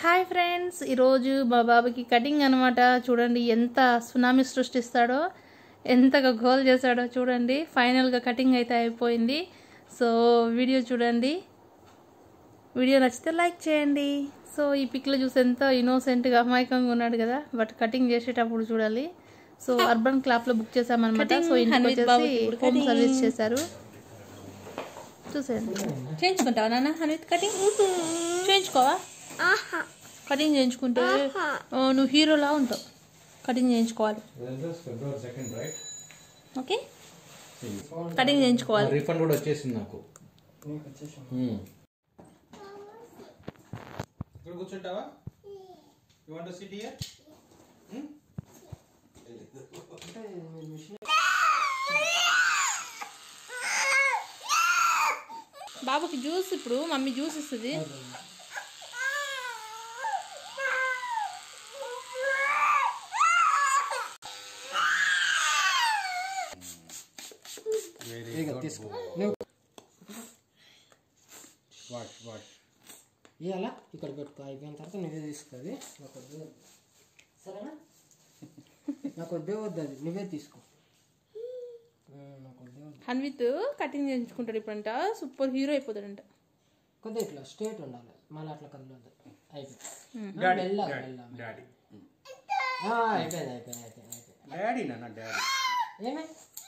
Hi friends ఈరోజు మా బాబుకి కటింగ్ అనమాట చూడండి ఎంత సునామీ సృష్టిస్తాడో ఎంతగా గోల్ చేశాడో చూడండి ఫైనల్గా కటింగ్ అయితే అయిపోయింది సో వీడియో చూడండి వీడియో నచ్చితే లైక్ చేయండి సో ఈ పిక్లో చూసి ఎంత ఇన్నోసెంట్గా అమాయకంగా ఉన్నాడు కదా బట్ కటింగ్ చేసేటప్పుడు చూడాలి సో అర్బన్ క్లాప్లో బుక్ చేసామన్నమాట సో ఇంటికి వచ్చేసి హోమ్ సర్వీస్ చేశారు చూసేయండి చేయించుకుంటావా నాన్న హనీత్ కటింగ్ చేయించుకోవా కటింగ్ చేయించుకుంటే ఆ, నువ్వు హీరోలా ఉంటావు కటింగ్ చేయించుకోవాలి Then just February second, right? Okay cutting చేయించుకోవాలి రీఫండ్ కూడా వచ్చేసింది నాకు Hmm. ఇక్కడ కూర్చుంటావా you want to sit here బాబుకి జ్యూస్ ఇప్పుడు మమ్మీ జ్యూస్ ఇస్తుంది వెరీ గుడ్ వాష్ వాష్ ఇవాళ ఇక్కడ పెట్టుకో అయిపోయిన తర్వాత నువ్వే తీసుకుంది నాకు వద్దే వద్దు. సరేనా నాకు వద్దే వద్దు అది నువ్వే తీసుకో ఆ, నాకు వద్దే వద్దు హన్విత్ కటింగ్ చేయించుకుంటాడు ఇప్పుడంట సూపర్ హీరో అయిపోతాడంట కొద్దిగా ఇట్లా స్ట్రేట్ ఉండాలి మళ్ళీ అట్లా కదలొద్దు అయిపోయింది డాడీ మెల్లగా, మెల్లగా. డాడీ ఆ, అయిపోయింది అయిపోయింది అయిపోయింది అయిపోయింది డాడీ నాన్న డాడీ ఏమై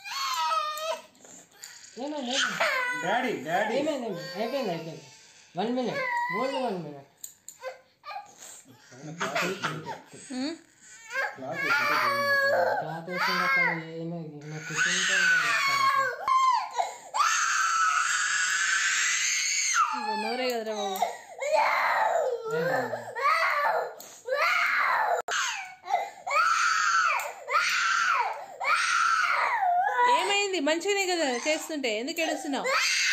ఏమైంది డాడీ డాడీ ఏమైంది అయిపోయింది అయిపోయింది one minute only one minute um. Cloth వేసిన అక్కడ ఏమో నా కూర్చుంటే నోరే కదరా బాబు ఏమైంది మంచిగానే కదా చేస్తుంటే ఎందుకు ఏడుస్తున్నావు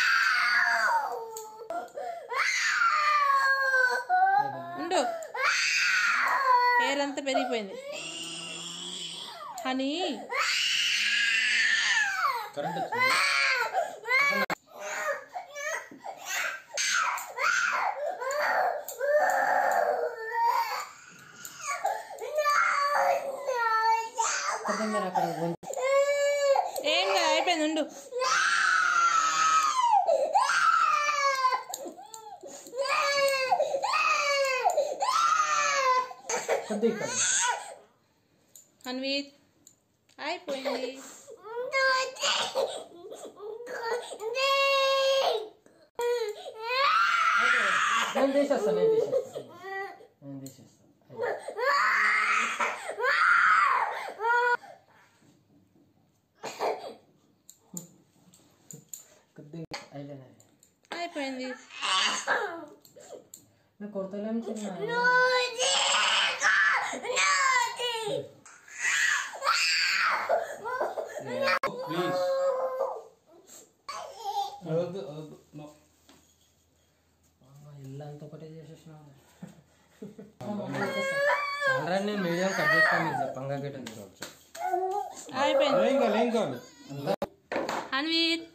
ఉండు హెయిర్ అంతా పెరిగిపోయింది హనీ కరెంట్ వచ్చింది కొద్దిగా మీరు అక్కడ గొంతు ఏం కాదు అయిపోయింది ఉండు కొద్దిగా ఇక్కడ హన్వీత్ అయిపోయింది నేను తీసేస్తాను నేను తీసేస్తాను నేను తీసేస్తాను కొద్దిగా అయిపోయింది అయిపోయింది నేను కొడతలేం చిన్న ప్లీజ్ వద్దు వద్దు నో ఇల్లు అంతా ఒకటే చేసేసిన ఆల్రెడీ నేను మీడియం కట్ చేస్తాను మీకు చెప్పంగా గిట్ట అయిపోయింది ఏం కాదు ఏం కాదు హన్వీత్